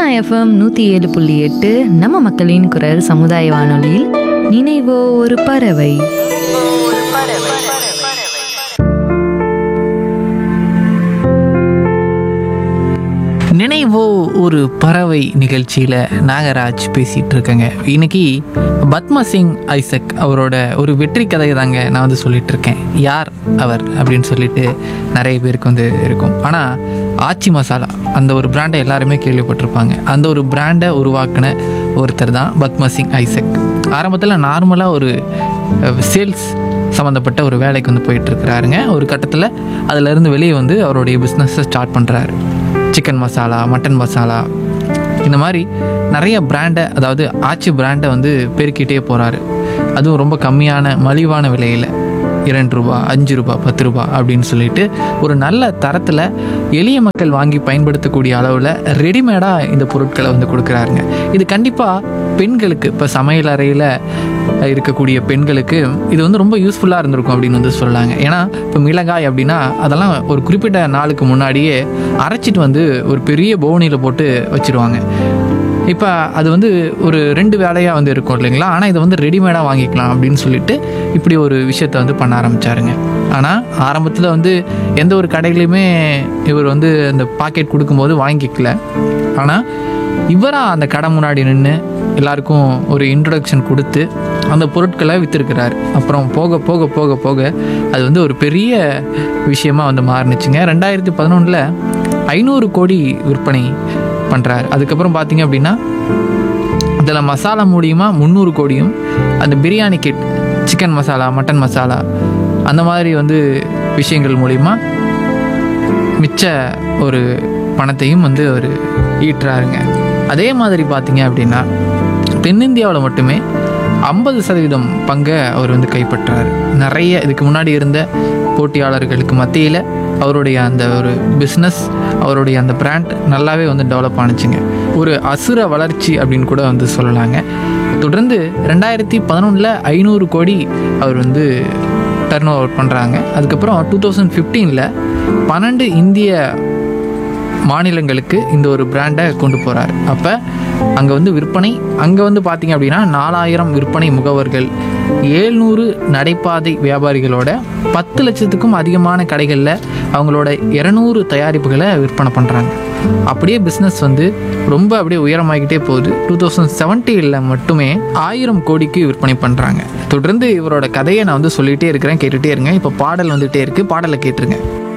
FM நூற்றி ஏழு புள்ளி எட்டு நம்ம மக்களின் குரல் சமுதாய வானொலியில் நினைவோ ஒரு பறவை நினைவோ ஒரு பறவை நிகழ்ச்சியில் நாகராஜ் பேசிகிட்டு இருக்கேங்க இன்னைக்கு பத்மா சிங் ஐசக் அவரோட ஒரு வெற்றி கதையை தாங்க நான் வந்து சொல்லிட்டு இருக்கேன் யார் அவர் அப்படின்னு சொல்லிட்டு நிறைய பேருக்கு வந்து இருக்கும் ஆனால் ஆச்சி மசாலா அந்த ஒரு பிராண்டை எல்லாருமே கேள்விப்பட்டிருப்பாங்க அந்த ஒரு பிராண்டை உருவாக்கின ஒருத்தர் தான் பத்மா சிங் ஐசக் ஆரம்பத்தில் நார்மலாக ஒரு சேல்ஸ் சம்மந்தப்பட்ட ஒரு வேலைக்கு வந்து போயிட்டு இருக்கிறாருங்க ஒரு கட்டத்தில் அதிலிருந்து வெளியே வந்து அவருடைய பிஸ்னஸை ஸ்டார்ட் பண்ணுறாரு சிக்கன் மசாலா மட்டன் மசாலா இந்த மாதிரி நிறைய பிராண்டை அதாவது ஆச்சி பிராண்டை வந்து பெருக்கிட்டே போகிறாரு அதுவும் ரொம்ப கம்மியான மலிவான விலையில் இரண்டு ரூபா அஞ்சு ரூபா பத்து ரூபா அப்படின்னு சொல்லிட்டு ஒரு நல்ல தரத்தில் எளிய மக்கள் வாங்கி பயன்படுத்தக்கூடிய அளவில் ரெடிமேடாக இந்த பொருட்களை வந்து கொடுக்குறாருங்க இது கண்டிப்பாக பெண்களுக்கு இப்போ சமையல் அறையில் இருக்கக்கூடிய பெண்களுக்கு இது வந்து ரொம்ப யூஸ்ஃபுல்லாக இருந்திருக்கும் அப்படின்னு வந்து சொல்லலாங்க ஏன்னா இப்போ மிளகாய் அப்படின்னா அதெல்லாம் ஒரு குறிப்பிட்ட நாளுக்கு முன்னாடியே அரைச்சிட்டு வந்து ஒரு பெரிய பவுனியில் போட்டு வச்சுருவாங்க இப்போ அது வந்து ஒரு ரெண்டு வேலையாக வந்து இருக்கும் இல்லைங்களா ஆனால் இதை வந்து ரெடிமேடாக வாங்கிக்கலாம் அப்படின்னு சொல்லிட்டு இப்படி ஒரு விஷயத்த வந்து பண்ண ஆரம்பித்தாருங்க ஆனால் ஆரம்பத்தில் வந்து எந்த ஒரு கடையிலையுமே இவர் வந்து அந்த பாக்கெட் கொடுக்கும்போது வாங்கிக்கல ஆனால் இவராக அந்த கடை முன்னாடி நின்று எல்லாருக்கும் ஒரு இன்ட்ரடக்ஷன் கொடுத்து அந்த பொருட்களை விற்றுருக்கிறார் அப்புறம் போக போக போக போக அது வந்து ஒரு பெரிய விஷயமா வந்து மாறுனுச்சுங்க ரெண்டாயிரத்தி பதினொன்றில் ஐநூறு கோடி விற்பனை பண்ணுறாரு அதுக்கப்புறம் பார்த்தீங்க அப்படின்னா இதில் மசாலா மூலியமாக முந்நூறு கோடியும் அந்த biryani kit chicken masala mutton masala அந்த மாதிரி வந்து விஷயங்கள் மூலிமா மிச்ச ஒரு பணத்தையும் வந்து அவர் ஈட்டுறாருங்க அதே மாதிரி பார்த்தீங்க அப்படின்னா தென்னிந்தியாவில் மட்டுமே ஐம்பது சதவீதம் பங்கை அவர் வந்து கைப்பற்றாரு நிறைய இதுக்கு முன்னாடி இருந்த போட்டியாளர்களுக்கு மத்தியில் அவருடைய அந்த ஒரு பிஸ்னஸ் அவருடைய அந்த பிராண்ட் நல்லாவே வந்து டெவலப் ஆணுச்சுங்க ஒரு அசுர வளர்ச்சி அப்படின்னு கூட வந்து சொல்லலாங்க தொடர்ந்து ரெண்டாயிரத்தி பதினொன்றில் ஐநூறு கோடி அவர் வந்து டர்ன் ஓவர் பண்ணுறாங்க அதுக்கப்புறம் டூ தௌசண்ட் ஃபிஃப்டீனில் பன்னெண்டு இந்திய மாநிலங்களுக்கு இந்த ஒரு பிராண்டை கொண்டு போகிறார் அப்போ அங்கே வந்து விற்பனை அங்கே வந்து பார்த்தீங்க அப்படின்னா நாலாயிரம் விற்பனை முகவர்கள் ஏழ்நூறு நடைபாதை வியாபாரிகளோட பத்து லட்சத்துக்கும் அதிகமான கடைகளில் அவங்களோட இரநூறு தயாரிப்புகளை விற்பனை பண்ணுறாங்க அப்படியே பிஸ்னஸ் வந்து ரொம்ப அப்படியே உயரமாகிக்கிட்டே போகுது டூ தௌசண்ட் செவன்ட்டியில் மட்டுமே ஆயிரம் கோடிக்கு விற்பனை பண்ணுறாங்க தொடர்ந்து இவரோட கதையை நான் வந்து சொல்லிகிட்டே இருக்கிறேன் கேட்டுகிட்டே இருங்க இப்போ பாடல் வந்துகிட்டே இருக்குது பாடலை கேட்டுருங்க